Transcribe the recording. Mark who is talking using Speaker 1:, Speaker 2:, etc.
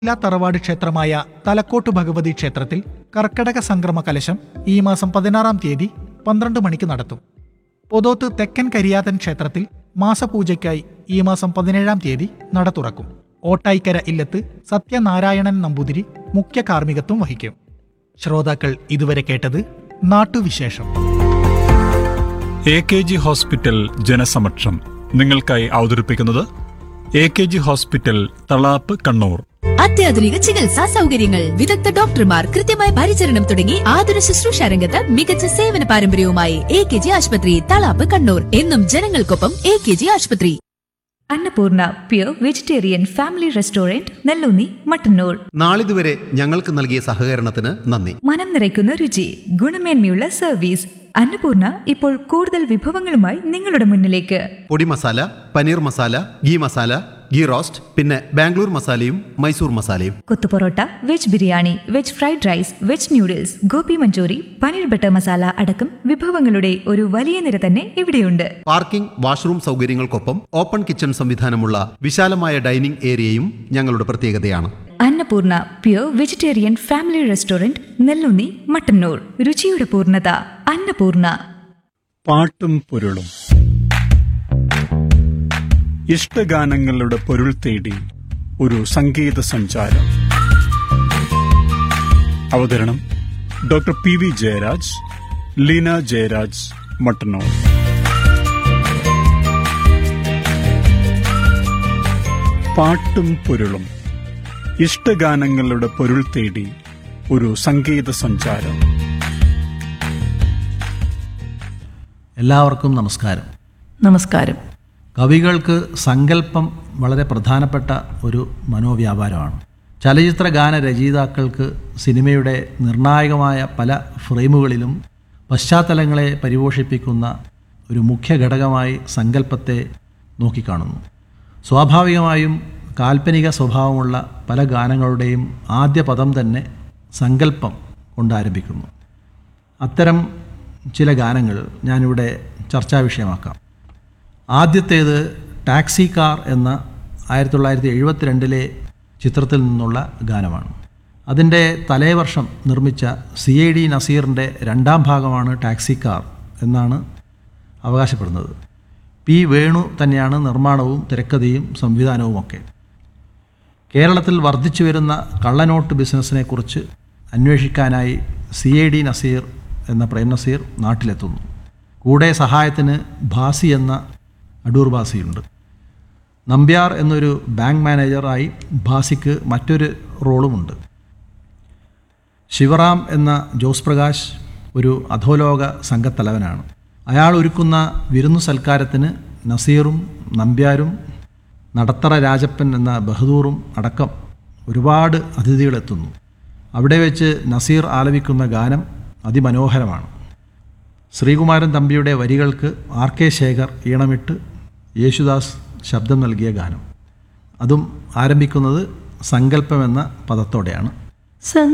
Speaker 1: ജില്ലാ തറവാട് ക്ഷേത്രമായ തലക്കോട്ട് ഭഗവതി ക്ഷേത്രത്തിൽ കർക്കടക സംക്രമ കലശം ഈ മാസം പതിനാറാം തീയതി പന്ത്രണ്ട് മണിക്ക് നടത്തും പൊതോത്ത് തെക്കൻ കരിയാതൻ ക്ഷേത്രത്തിൽ മാസപൂജയ്ക്കായി ഈ മാസം പതിനേഴാം തീയതി നട തുറക്കും ഓട്ടായിക്കര ഇല്ലത്ത് സത്യനാരായണൻ നമ്പൂതിരി മുഖ്യ കാർമ്മികത്വം വഹിക്കും ശ്രോതാക്കൾ ഇതുവരെ കേട്ടത് നാട്ടുവിശേഷം
Speaker 2: എ കെ ജി ഹോസ്പിറ്റൽ ജനസമക്ഷം നിങ്ങൾക്കായി അവതരിപ്പിക്കുന്നത് A K G hospital Thalap Kannur
Speaker 3: അത്യാധുനിക ചികിത്സാ സൗകര്യങ്ങൾ വിദഗ്ധ ഡോക്ടർമാർ കൃത്യമായ പരിചരണം തുടങ്ങി ആതുര ശുശ്രൂഷ രംഗത്ത് മികച്ച സേവന പാരമ്പര്യവുമായി എ കെ ജി ആശുപത്രി തളാപ്പ് കണ്ണൂർ എന്നും ജനങ്ങൾക്കൊപ്പം എ കെ ജി ആശുപത്രി
Speaker 4: Annapoorna pure vegetarian family restaurant Nellunni Mattannur
Speaker 5: നാളിതുവരെ ഞങ്ങൾക്ക് നൽകിയ സഹകരണത്തിന് നന്ദി
Speaker 4: മനം നിറയ്ക്കുന്ന രുചി ഗുണമേന്മയുള്ള സർവീസ് അന്നപൂർണ ഇപ്പോൾ കൂടുതൽ വിഭവങ്ങളുമായി നിങ്ങളുടെ മുന്നിലേക്ക്
Speaker 5: podi masala paneer masala ghee masala ghee roast പിന്നെ ബാംഗ്ലൂർ മസാലയും മൈസൂർ മസാലയും
Speaker 4: kothu parotta veg biryani veg fried rice veg noodles gobi manchurian paneer butter masala അടക്കം വിഭവങ്ങളുടെ ഒരു വലിയ നിര തന്നെ ഇവിടെയുണ്ട്
Speaker 5: പാർക്കിംഗ് വാഷ്റൂം സൗകര്യങ്ങൾക്കൊപ്പം ഓപ്പൺ കിച്ചൺ സംവിധാനമുള്ള വിശാലമായ ഡൈനിംഗ് ഏരിയയും ഞങ്ങളുടെ പ്രത്യേകതയാണ്
Speaker 4: Annapoorna pure vegetarian family restaurant Nellunni Mattannur രുചിയുടെ പൂർണ്ണത അന്നപൂർണ
Speaker 2: പാട്ടും പൊരുളും ഇഷ്ടഗാനങ്ങളുടെ പൊരുൾ തേടി ഒരു സംഗീത സഞ്ചാരം അവതരണം doctor P V Jayaraj Leena Jayaraj Mattannur പാട്ടും പൊരുളും ഇഷ്ടഗാനങ്ങളുടെ പൊരുൾ തേടി ഒരു സംഗീത സഞ്ചാരം
Speaker 6: എല്ലാവർക്കും നമസ്കാരം
Speaker 4: നമസ്കാരം
Speaker 6: കവികൾക്ക് സങ്കല്പം വളരെ പ്രധാനപ്പെട്ട ഒരു മനോവ്യാപാരമാണ് ചലച്ചിത്ര ഗാന രചയിതാക്കൾക്ക് സിനിമയുടെ നിർണായകമായ പല ഫ്രെയിമുകളിലും പശ്ചാത്തലങ്ങളെ പരിപോഷിപ്പിക്കുന്ന ഒരു മുഖ്യ ഘടകമായി സങ്കല്പത്തെ നോക്കിക്കാണുന്നു സ്വാഭാവികമായും കാൽപ്പനിക സ്വഭാവമുള്ള പല ഗാനങ്ങളുടെയും ആദ്യ പദം തന്നെ സങ്കല്പം കൊണ്ട് ആരംഭിക്കുന്നു അത്തരം ചില ഗാനങ്ങൾ ഞാനിവിടെ ചർച്ചാ വിഷയമാക്കാം ആദ്യത്തേത് ടാക്സി കാർ എന്ന ആയിരത്തി തൊള്ളായിരത്തി എഴുപത്തിരണ്ടിലെ ചിത്രത്തിൽ നിന്നുള്ള ഗാനമാണ് അതിൻ്റെ തലേവർഷം നിർമ്മിച്ച സി ഐ ഡി നസീറിൻ്റെ രണ്ടാം ഭാഗമാണ് ടാക്സി കാർ എന്നാണ് അവകാശപ്പെടുന്നത് പി വേണു തന്നെയാണ് നിർമ്മാണവും തിരക്കഥയും സംവിധാനവുമൊക്കെ കേരളത്തിൽ വർദ്ധിച്ചു വരുന്ന കള്ളനോട്ട് ബിസിനസ്സിനെക്കുറിച്ച് അന്വേഷിക്കാനായി സി ഐ ഡി നസീർ എന്ന പ്രേം നസീർ നാട്ടിലെത്തുന്നു കൂടെ സഹായത്തിന് ഭാസി എന്ന അടൂർ ഭാസിയുണ്ട് നമ്പ്യാർ എന്നൊരു ബാങ്ക് മാനേജറായി ഭാസിക്ക് മറ്റൊരു റോളുമുണ്ട് ശിവറാം എന്ന ജോസ് പ്രകാശ് ഒരു അധോലോക സംഘത്തലവനാണ് അയാൾ ഒരുക്കുന്ന വിരുന്നു സൽക്കാരത്തിന് നസീറും നമ്പ്യാരും നടത്തറ രാജപ്പൻ എന്ന ബഹദൂറും അടക്കം ഒരുപാട് അതിഥികളെത്തുന്നു അവിടെ വെച്ച് നസീർ ആലപിക്കുന്ന ഗാനം അതിമനോഹരമാണ് ശ്രീകുമാരൻ തമ്പിയുടെ വരികൾക്ക് ആർ കെ ശേഖർ ഈണമിട്ട് യേശുദാസ് ശബ്ദം നൽകിയ ഗാനം അതും ആരംഭിക്കുന്നത് സങ്കല്പമെന്ന പദത്തോടെയാണ്